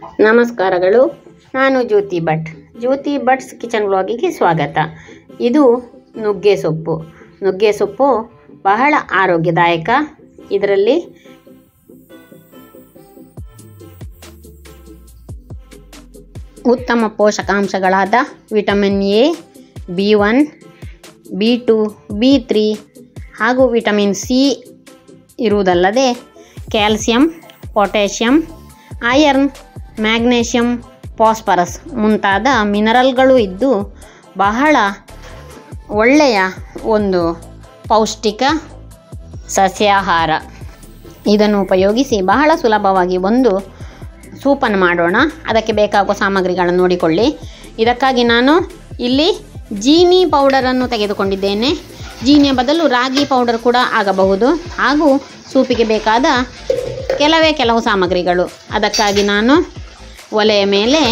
ನಮಸ್ಕಾರಗಳು ನಾನು ಜ್ಯೋತಿ ಭಟ್ ಜ್ಯೋತಿ ಭಟ್ಸ್ ಕಿಚನ್ ವ್ಲಾಗಿಗೆ ಸ್ವಾಗತ ಇದು ನುಗ್ಗೆ ಸೊಪ್ಪು ನುಗ್ಗೆ ಸೊಪ್ಪು ಬಹಳ ಆರೋಗ್ಯದಾಯಕ ಇದರಲ್ಲಿ ಉತ್ತಮ ಪೋಷಕಾಂಶಗಳಾದ vitamin A B one B two B three ಹಾಗೂ ವಿಟಮಿನ್ ಸಿ ಇರುವುದಲ್ಲದೆ calcium potassium iron magnesium phosphorus ಮುಂತಾದ ಮಿನರಲ್ಗಳು ಇದ್ದು ಬಹಳ ಒಳ್ಳೆಯ ಒಂದು ಪೌಷ್ಟಿಕ ಸಸ್ಯಾಹಾರ ಇದನ್ನು ಉಪಯೋಗಿಸಿ ಬಹಳ ಸುಲಭವಾಗಿ ಒಂದು ಸೂಪನ್ನು ಮಾಡೋಣ ಅದಕ್ಕೆ ಬೇಕಾಗುವ ಸಾಮಗ್ರಿಗಳನ್ನು ನೋಡಿಕೊಳ್ಳಿ ಇದಕ್ಕಾಗಿ ನಾನು ಇಲ್ಲಿ ಜೀನಿ ಪೌಡರನ್ನು ತೆಗೆದುಕೊಂಡಿದ್ದೇನೆ ಜೀನಿಯ ಬದಲು ರಾಗಿ ಪೌಡರ್ ಕೂಡ ಆಗಬಹುದು ಹಾಗೂ ಸೂಪಿಗೆ ಬೇಕಾದ ಕೆಲವೇ ಕೆಲವು ಸಾಮಗ್ರಿಗಳು ಅದಕ್ಕಾಗಿ ನಾನು ಒಲೆಯ ಮೇಲೆ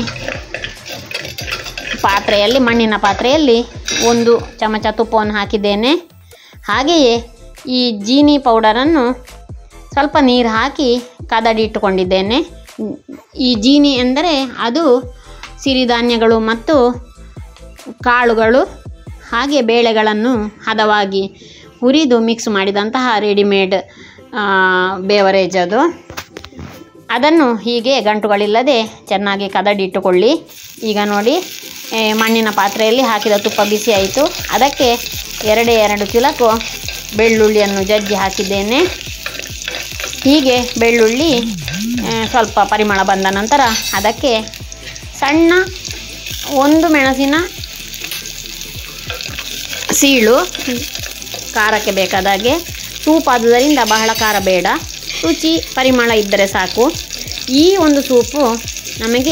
ಪಾತ್ರೆಯಲ್ಲಿ ಮಣ್ಣಿನ ಪಾತ್ರೆಯಲ್ಲಿ ಒಂದು ಚಮಚ ತುಪ್ಪವನ್ನು ಹಾಕಿದ್ದೇನೆ ಹಾಗೆಯೇ ಈ ಜೀನಿ ಪೌಡರನ್ನು ಸ್ವಲ್ಪ ನೀರು ಹಾಕಿ ಕದಡಿ ಇಟ್ಟುಕೊಂಡಿದ್ದೇನೆ ಈ ಜೀನಿ ಎಂದರೆ ಅದು ಸಿರಿಧಾನ್ಯಗಳು ಮತ್ತು ಕಾಳುಗಳು ಹಾಗೆ ಬೇಳೆಗಳನ್ನು ಹದವಾಗಿ ಹುರಿದು ಮಿಕ್ಸ್ ಮಾಡಿದಂತಹ ರೆಡಿಮೇಡ್ ಬೇವರೇಜ್ ಅದು ಅದನ್ನು ಹೀಗೆ ಗಂಟುಗಳಿಲ್ಲದೆ ಚೆನ್ನಾಗಿ ಕದಡಿ ಇಟ್ಟುಕೊಳ್ಳಿ ಈಗ ನೋಡಿ ಏ, ಮಣ್ಣಿನ ಪಾತ್ರೆಯಲ್ಲಿ ಹಾಕಿದ ತುಪ್ಪ ಬಿಸಿ ಆಯಿತು ಅದಕ್ಕೆ ಎರಡೇ ಎರಡು ಚಿಲಕು ಬೆಳ್ಳುಳ್ಳಿಯನ್ನು ಜಜ್ಜಿ ಹಾಕಿದ್ದೇನೆ ಹೀಗೆ ಬೆಳ್ಳುಳ್ಳಿ ಆ, ಸ್ವಲ್ಪ ಪರಿಮಳ ಬಂದ ನಂತರ ಅದಕ್ಕೆ ಸಣ್ಣ ಒಂದು ಮೆಣಸಿನ ಸೀಳು ಖಾರಕ್ಕೆ ಬೇಕಾದ ಹಾಗೆ ಸೂಪ್ ಆದುದರಿಂದ ಬಹಳ ಖಾರ ಬೇಡ ರುಚಿ ಪರಿಮಳ ಇದ್ದರೆ ಸಾಕು ಈ ಒಂದು ಸೂಪು ನಮಗೆ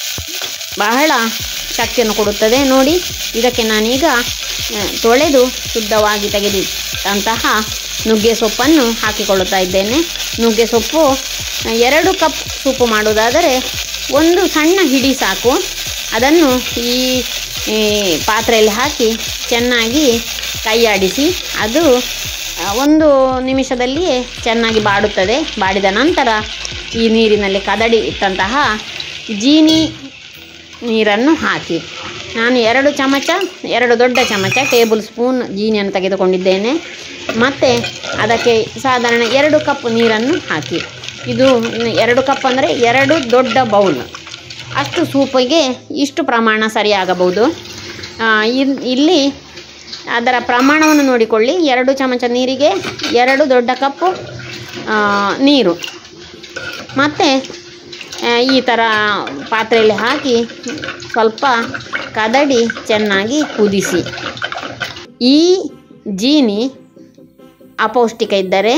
ಬಹಳ ಶಕ್ತಿಯನ್ನು ಕೊಡುತ್ತದೆ ನೋಡಿ ಇದಕ್ಕೆ ನಾನೀಗ ಆ, ತೊಳೆದು ಶುದ್ಧವಾಗಿ ತೆಗೆದಿಟ್ಟಂತಹ ನುಗ್ಗೆ ಸೊಪ್ಪನ್ನು ಹಾಕಿಕೊಳ್ಳುತ್ತಾ ಇದ್ದೇನೆ ನುಗ್ಗೆ ಸೊಪ್ಪು ಆ, ಎರಡು ಕಪ್ ಸೂಪು ಮಾಡುವುದಾದರೆ ಒಂದು ಸಣ್ಣ ಹಿಡಿ ಸಾಕು ಅದನ್ನು ಈ ಈ ಪಾತ್ರೆಯಲ್ಲಿ ಹಾಕಿ ಚೆನ್ನಾಗಿ ಕೈಯಾಡಿಸಿ ಅದು ಆ, ಒಂದು ನಿಮಿಷದಲ್ಲಿಯೇ ಚೆನ್ನಾಗಿ ಬಾಡುತ್ತದೆ ಬಾಡಿದ ನಂತರ ಈ ನೀರಿನಲ್ಲಿ ಕದಡಿ ಇಟ್ಟಂತಹ ಜೀನಿ ನೀರನ್ನು ಹಾಕಿ ನಾನು ಎರಡು ಚಮಚ ಎರಡು ದೊಡ್ಡ ಚಮಚ ಟೇಬಲ್ ಸ್ಪೂನ್ ಜೀನಿಯನ್ನು ತೆಗೆದುಕೊಂಡಿದ್ದೇನೆ ಮತ್ತು ಅದಕ್ಕೆ ಸಾಧಾರಣ ಎರಡು ಕಪ್ ನೀರನ್ನು ಹಾಕಿ ಇದು ಎರಡು ಕಪ್ ಅಂದರೆ ಎರಡು ದೊಡ್ಡ ಬೌಲ್ ಅಷ್ಟು ಸೂಪಿಗೆ ಇಷ್ಟು ಪ್ರಮಾಣ ಸರಿಯಾಗಬಹುದು ಆ, ಇಲ್- ಇಲ್ಲಿ ಅದರ ಪ್ರಮಾಣವನ್ನು ನೋಡಿಕೊಳ್ಳಿ ಎರಡು ಚಮಚ ನೀರಿಗೆ ಎರಡು ದೊಡ್ಡ ಕಪ್ಪು ಆ, ನೀರು ಮತ್ತು ಆ, ಈ ಥರ ಪಾತ್ರೆಯಲ್ಲಿ ಹಾಕಿ ಸ್ವಲ್ಪ ಕದಡಿ ಚೆನ್ನಾಗಿ ಕುದಿಸಿ ಈ ಜೀನಿ ಅಪೌಷ್ಟಿಕ ಇದ್ದರೆ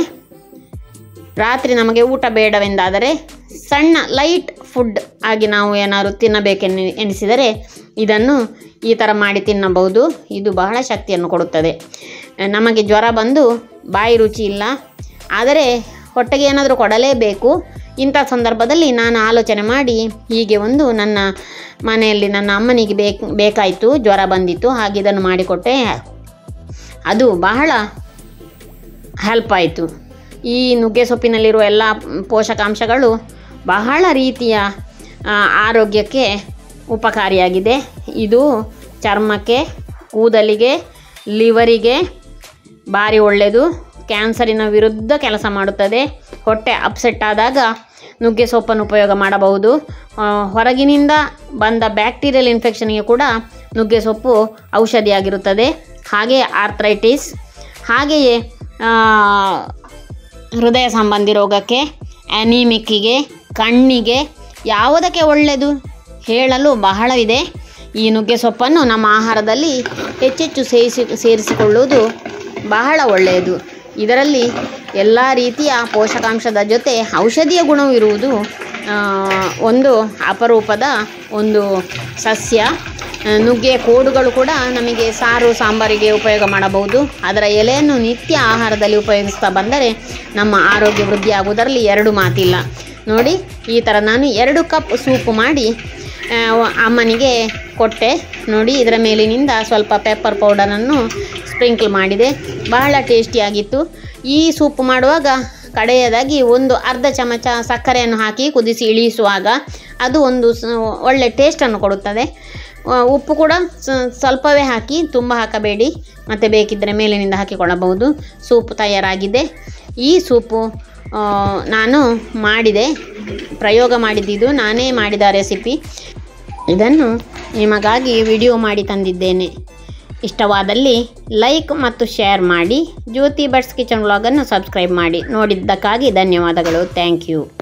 ರಾತ್ರಿ ನಮಗೆ ಊಟ ಬೇಡವೆಂದಾದರೆ ಸಣ್ಣ ಲೈಟ್ ಫುಡ್ ಆಗಿ ನಾವು ಏನಾದ್ರು ತಿನ್ನಬೇಕೆನ್ನಿ ಎನಿಸಿದರೆ ಇದನ್ನು ಈ ಥರ ಮಾಡಿ ತಿನ್ನಬಹುದು ಇದು ಬಹಳ ಶಕ್ತಿಯನ್ನು ಕೊಡುತ್ತದೆ ನಮಗೆ ಜ್ವರ ಬಂದು ಬಾಯಿ ರುಚಿ ಇಲ್ಲ ಆದರೆ ಹೊಟ್ಟೆಗೆ ಏನಾದರೂ ಕೊಡಲೇಬೇಕು ಇಂಥ ಸಂದರ್ಭದಲ್ಲಿ ನಾನು ಆಲೋಚನೆ ಮಾಡಿ ಹೀಗೆ ಒಂದು ನನ್ನ ಮನೆಯಲ್ಲಿ ನನ್ನ ಅಮ್ಮನಿಗೆ ಬೇಕು ಬೇಕಾಯಿತು ಜ್ವರ ಬಂದಿತ್ತು ಹಾಗೆ ಇದನ್ನು ಮಾಡಿಕೊಟ್ಟೆ ಅದು ಬಹಳ ಹೆಲ್ಪ್ ಆಯಿತು ಈ ನುಗ್ಗೆ ಸೊಪ್ಪಿನಲ್ಲಿರುವ ಎಲ್ಲ ಪೋಷಕಾಂಶಗಳು ಬಹಳ ರೀತಿಯ ಆ, ಆರೋಗ್ಯಕ್ಕೆ ಉಪಕಾರಿಯಾಗಿದೆ ಇದು ಚರ್ಮಕ್ಕೆ ಕೂದಲಿಗೆ ಲಿವರಿಗೆ ಭಾರಿ ಒಳ್ಳೆಯದು ಕ್ಯಾನ್ಸರಿನ ವಿರುದ್ಧ ಕೆಲಸ ಮಾಡುತ್ತದೆ ಹೊಟ್ಟೆ ಅಪ್ಸೆಟ್ ಆದಾಗ ನುಗ್ಗೆ ಸೊಪ್ಪನ್ನು ಉಪಯೋಗ ಮಾಡಬಹುದು ಆ, ಹೊರಗಿನಿಂದ ಬಂದ ಬ್ಯಾಕ್ಟೀರಿಯಲ್ ಇನ್ಫೆಕ್ಷನ್ಗೆ ಕೂಡ ನುಗ್ಗೆ ಸೊಪ್ಪು ಔಷಧಿಯಾಗಿರುತ್ತದೆ ಹಾಗೆಯೇ ಆರ್ಥ್ರೈಟಿಸ್ ಹಾಗೆಯೇ ಆ, ಹೃದಯ ಸಂಬಂಧಿ ರೋಗಕ್ಕೆ ಅನಿಮಿಕ್ಕಿಗೆ ಕಣ್ಣಿಗೆ ಯಾವುದಕ್ಕೆ ಒಳ್ಳೆಯದು ಹೇಳಲು ಬಹಳವಿದೆ ಈ ನುಗ್ಗೆ ಸೊಪ್ಪನ್ನು ನಮ್ಮ ಆಹಾರದಲ್ಲಿ ಹೆಚ್ಚೆಚ್ಚು ಸೇರಿಸಿ ಸೇರಿಸಿಕೊಳ್ಳುವುದು ಬಹಳ ಒಳ್ಳೆಯದು ಇದರಲ್ಲಿ ಎಲ್ಲ ರೀತಿಯ ಪೋಷಕಾಂಶದ ಜೊತೆ ಔಷಧಿಯ ಗುಣವೂ ಇರುವುದು ಆ, ಒಂದು ಅಪರೂಪದ ಒಂದು ಸಸ್ಯ ಆ, ನುಗ್ಗೆ ಕೋಡುಗಳು ಕೂಡ ನಮಗೆ ಸಾರು ಸಾಂಬಾರಿಗೆ ಉಪಯೋಗ ಮಾಡಬಹುದು ಅದರ ಎಲೆಯನ್ನು ನಿತ್ಯ ಆಹಾರದಲ್ಲಿ ಉಪಯೋಗಿಸ್ತಾ ಬಂದರೆ ನಮ್ಮ ಆರೋಗ್ಯ ವೃದ್ಧಿಯಾಗುವುದರಲ್ಲಿ ಎರಡು ಮಾತಿಲ್ಲ ನೋಡಿ ಈ ಥರ ನಾನು ಎರಡು ಕಪ್ ಸೂಪು ಮಾಡಿ ಆ, ಅಮ್ಮನಿಗೆ ಕೊಟ್ಟೆ ನೋಡಿ ಇದರ ಮೇಲಿನಿಂದ ಸ್ವಲ್ಪ ಪೆಪ್ಪರ್ ಪೌಡರನ್ನು ಸ್ಪ್ರಿಂಕಲ್ ಮಾಡಿದೆ ಬಹಳ ಟೇಸ್ಟಿಯಾಗಿತ್ತು ಈ ಸೂಪ್ ಮಾಡುವಾಗ ಕಡೆಯದಾಗಿ ಒಂದು ಅರ್ಧ ಚಮಚ ಸಕ್ಕರೆಯನ್ನು ಹಾಕಿ ಕುದಿಸಿ ಇಳಿಸುವಾಗ ಅದು ಒಂದು ಸ- ಒಳ್ಳೆ ಟೇಸ್ಟನ್ನು ಕೊಡುತ್ತದೆ ಆ, ಉಪ್ಪು ಕೂಡ ಸ- ಸ್ವಲ್ಪವೇ ಹಾಕಿ ತುಂಬ ಹಾಕಬೇಡಿ ಮತ್ತು ಬೇಕಿದ್ದರೆ ಮೇಲಿನಿಂದ ಹಾಕಿಕೊಳ್ಳಬಹುದು ಸೂಪ್ ತಯಾರಾಗಿದೆ ಈ ಸೂಪು ಆ, ನಾನು ಮಾಡಿದೆ ಪ್ರಯೋಗ ಮಾಡಿದ್ದಿದ್ದು ನಾನೇ ಮಾಡಿದ ರೆಸಿಪಿ ಇದನ್ನು ನಿಮಗಾಗಿ ವಿಡಿಯೋ ಮಾಡಿ ತಂದಿದ್ದೇನೆ ಇಷ್ಟವಾದಲ್ಲಿ ಲೈಕ್ ಮತ್ತು ಶೇರ್ ಮಾಡಿ ಜ್ಯೋತಿ ಬಟ್ಸ್ ಕಿಚನ್ ವ್ಲಾಗನ್ನು ಸಬ್ಸ್ಕ್ರೈಬ್ ಮಾಡಿ ನೋಡಿದ್ದಕ್ಕಾಗಿ ಧನ್ಯವಾದಗಳು ಥ್ಯಾಂಕ್ ಯು